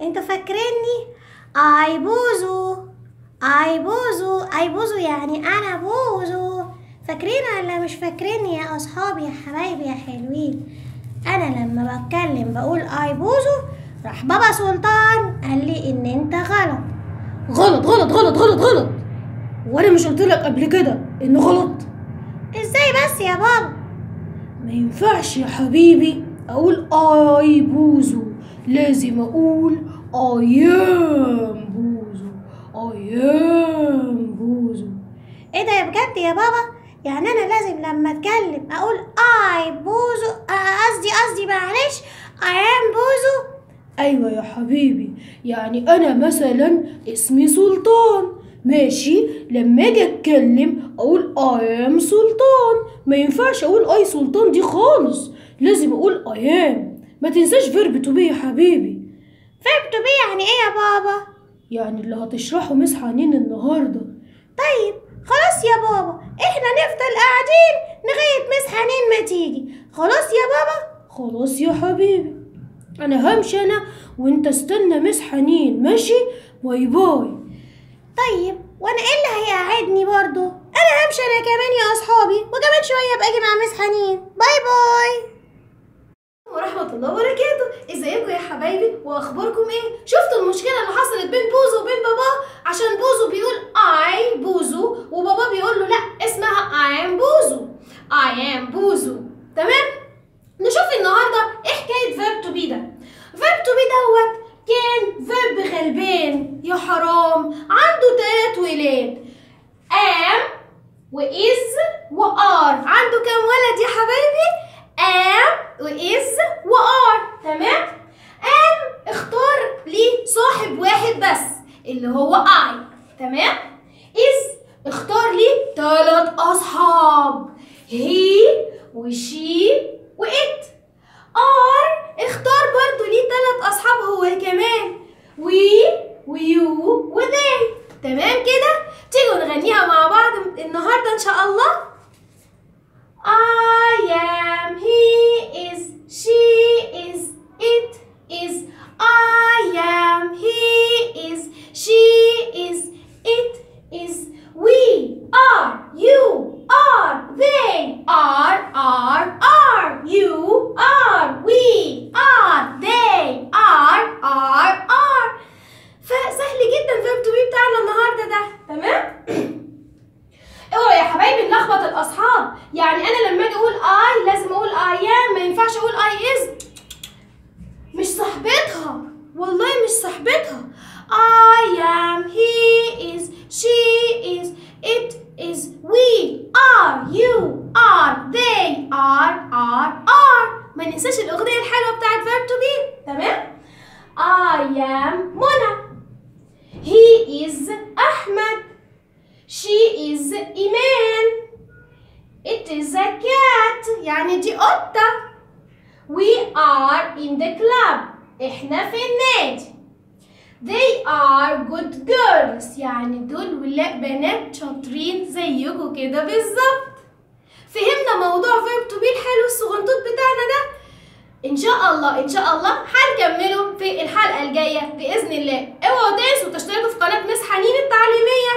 انتوا فاكريني اي بوزو اي بوزو اي بوزو يعني انا بوزو فاكرين ولا مش فاكريني يا اصحابي يا حبايبي يا حلوين انا لما بتكلم بقول اي بوزو راح بابا سلطان قال لي ان انت غلط غلط غلط غلط غلط غلط وانا مش قلت لك قبل كده انه غلط ازاي بس يا بابا ما ينفعش يا حبيبي اقول اي بوزو لازم اقول ايام بوزو ايام بوزو ايه ده يا بجد يا بابا يعني انا لازم لما اتكلم اقول اي بوزو آه، قصدي قصدي معلش اي ام بوزو ايوه يا حبيبي يعني انا مثلا اسمي سلطان ماشي لما اجي اتكلم اقول اي ام سلطان ما ينفعش اقول اي سلطان دي خالص لازم اقول اي ام ما تنساش فيرب تو بي يا حبيبي فيرب تو بي يعني ايه يا بابا يعني اللي هتشرحه مس حنين النهارده طيب خلاص يا بابا احنا نفضل قاعدين لغايه مس حنين ما تيجي خلاص يا بابا خلاص يا حبيبي انا همشي انا وانت استنى مس حنين ماشي باي باي طيب وانا ايه اللي هيقعدني برضو انا همشي انا كمان يا اصحابي وكمان شويه باجي مع مس حنين باي باي ورحمة الله وبركاته ازيكم يا حبايبي واخباركم ايه شفتوا المشكلة اللي حصلت بين بوزو وبين باباه عشان بوزو بيقول اي بوزو وبابا بيقول له لا اسمها اي ام بوزو اي ام بوزو تمام نشوف النهارده ايه حكاية فيرب تو بي ده فيرب تو بي دوت كان فيرب غلبان يا حرام عنده تلات ولاد ام وإز وآر عنده كام ولد يا حبايبي؟ ام وإز وآر تمام؟ ام اختار ليه صاحب واحد بس اللي هو اي تمام؟ إز اختار ليه تلات أصحاب هي وشي وإت ار اختار برضو ليه تلات أصحاب هو كمان وي ويو وذي تمام كده؟ تيجوا نغنيها مع بعض النهارده ان شاء الله I am, he is, she is, it is. I am, he is, she is, it is. We are, you are, they are, are, are. You are, we are, they are, are, are. فسهل جدا فيرب تو بي بتاعنا النهارده ده تمام اوعوا يا حبايبي نلخبط الاصحاب يعني انا لما اجي اقول اي لازم اقول ايام ما ينفعش اقول اي از مش صاحبتها والله مش صاحبتها I am he is she is it is we are you are they are are are ما ننساش الاغنيه الحلوه بتاعت verb to be تمام I am منى He is Ahmed. She is إيمان. It is a cat. يعني دي قطة. We are in the club. إحنا في النادي. They are good girls. يعني دول ولا بنات شاطرين زيكم كده بالظبط. فهمنا موضوع verb to be الحلو الصغنطوط بتاعنا ده؟ ان شاء الله ان شاء الله هنكمله في الحلقه الجايه باذن الله اوعوا تنسوا تشتركوا في قناه مس حنين التعليميه